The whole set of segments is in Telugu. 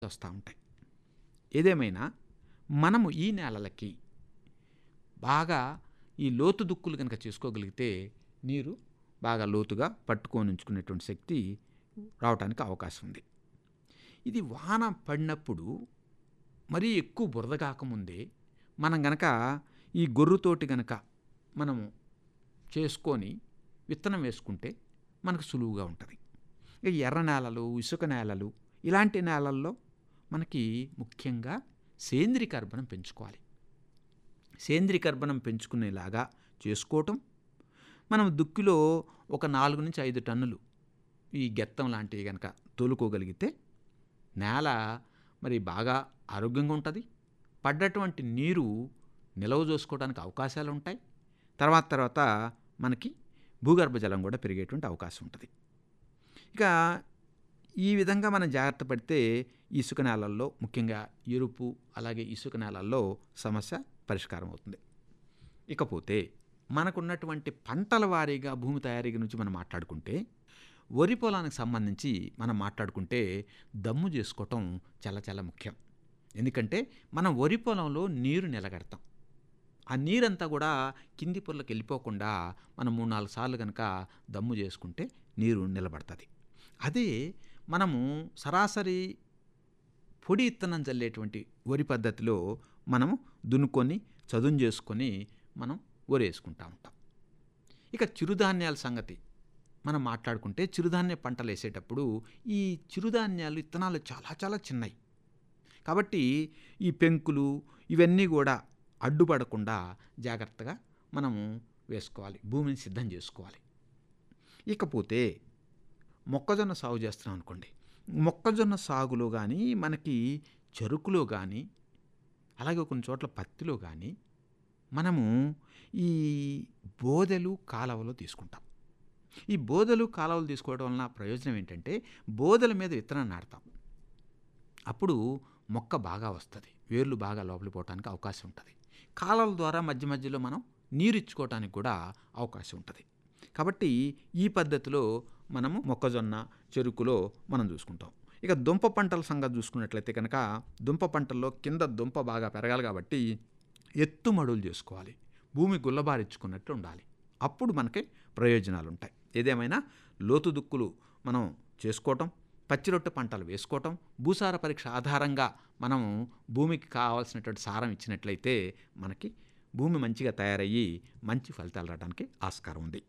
వస్తూ ఉంటాయి ఏదేమైనా మనము ఈ నేలలకి బాగా ఈ లోతు దుక్కులు కనుక చేసుకోగలిగితే నీరు బాగా లోతుగా పట్టుకొని ఉంచుకునేటువంటి శక్తి రావడానికి అవకాశం ఉంది ఇది వాన పడినప్పుడు మరీ ఎక్కువ బురద కాకముందే మనం గనక ఈ గొర్రుతోటి గనక మనము చేసుకొని విత్తనం వేసుకుంటే మనకు సులువుగా ఉంటుంది ఇక ఎర్ర నేలలు ఇసుక నేలలు ఇలాంటి నేలల్లో మనకి ముఖ్యంగా సేంద్రియ కర్బనం పెంచుకోవాలి సేంద్రియ కర్బనం పెంచుకునేలాగా చేసుకోవటం మనం దుక్కిలో ఒక నాలుగు నుంచి ఐదు టన్నులు ఈ గెత్తం లాంటివి కనుక తోలుకోగలిగితే నేల మరి బాగా ఆరోగ్యంగా ఉంటుంది పడ్డటువంటి నీరు నిల్వ చేసుకోవడానికి అవకాశాలు ఉంటాయి తర్వాత తర్వాత మనకి భూగర్భ జలం కూడా పెరిగేటువంటి అవకాశం ఉంటుంది ఇక ఈ విధంగా మనం జాగ్రత్త పడితే ఇసుక నేలల్లో ముఖ్యంగా ఎరుపు అలాగే ఇసుక నేలల్లో సమస్య పరిష్కారం అవుతుంది ఇకపోతే మనకున్నటువంటి పంటల వారీగా భూమి తయారీ గురించి మనం మాట్లాడుకుంటే వరి పొలానికి సంబంధించి మనం మాట్లాడుకుంటే దమ్ము చేసుకోవటం చాలా చాలా ముఖ్యం ఎందుకంటే మనం వరి పొలంలో నీరు నిలగడతాం ఆ నీరంతా కూడా కింది పొరలకు వెళ్ళిపోకుండా మనం మూడు నాలుగు సార్లు కనుక దమ్ము చేసుకుంటే నీరు నిలబడుతుంది అదే మనము సరాసరి పొడి ఇత్తనం చల్లేటువంటి వరి పద్ధతిలో మనము దున్నుకొని చదును చేసుకొని మనం వరి వేసుకుంటా ఉంటాం ఇక చిరుధాన్యాల సంగతి మనం మాట్లాడుకుంటే చిరుధాన్య పంటలు వేసేటప్పుడు ఈ చిరుధాన్యాలు విత్తనాలు చాలా చాలా చిన్నవి కాబట్టి ఈ పెంకులు ఇవన్నీ కూడా అడ్డుపడకుండా జాగ్రత్తగా మనము వేసుకోవాలి భూమిని సిద్ధం చేసుకోవాలి ఇకపోతే మొక్కజొన్న సాగు చేస్తున్నాం అనుకోండి మొక్కజొన్న సాగులో కానీ మనకి చెరుకులో కానీ అలాగే కొన్ని చోట్ల పత్తిలో కానీ మనము ఈ బోదెలు కాలవలు తీసుకుంటాం ఈ బోదెలు కాలువలు తీసుకోవడం వలన ప్రయోజనం ఏంటంటే బోదెల మీద విత్తనం నాటుతాం అప్పుడు మొక్క బాగా వస్తుంది వేర్లు బాగా లోపలికి పోవడానికి అవకాశం ఉంటుంది కాలువల ద్వారా మధ్య మధ్యలో మనం నీరు ఇచ్చుకోవడానికి కూడా అవకాశం ఉంటుంది కాబట్టి ఈ పద్ధతిలో మనము మొక్కజొన్న చెరుకులో మనం చూసుకుంటాం ఇక దుంప పంటల సంగతి చూసుకున్నట్లయితే కనుక దుంప పంటల్లో కింద దుంప బాగా పెరగాలి కాబట్టి ఎత్తుమడులు చేసుకోవాలి భూమి గుల్లబారిచ్చుకున్నట్టు ఉండాలి అప్పుడు మనకి ప్రయోజనాలు ఉంటాయి ఏదేమైనా లోతు దుక్కులు మనం చేసుకోవటం పచ్చిరొట్టె పంటలు వేసుకోవటం భూసార పరీక్ష ఆధారంగా మనం భూమికి కావాల్సినటువంటి సారం ఇచ్చినట్లయితే మనకి భూమి మంచిగా తయారయ్యి మంచి ఫలితాలు రావడానికి ఆస్కారం ఉంది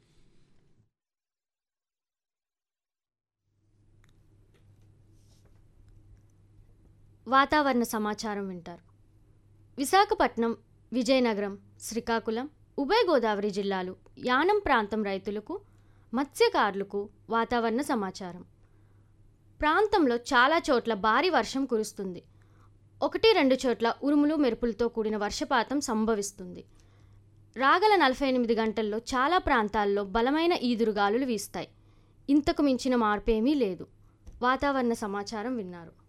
వాతావరణ సమాచారం వింటారు విశాఖపట్నం విజయనగరం శ్రీకాకుళం ఉభయ గోదావరి జిల్లాలు యానం ప్రాంతం రైతులకు మత్స్యకారులకు వాతావరణ సమాచారం ప్రాంతంలో చాలా చోట్ల భారీ వర్షం కురుస్తుంది ఒకటి రెండు చోట్ల ఉరుములు మెరుపులతో కూడిన వర్షపాతం సంభవిస్తుంది రాగల నలభై ఎనిమిది గంటల్లో చాలా ప్రాంతాల్లో బలమైన ఈదురుగాలులు వీస్తాయి ఇంతకు మించిన మార్పేమీ లేదు వాతావరణ సమాచారం విన్నారు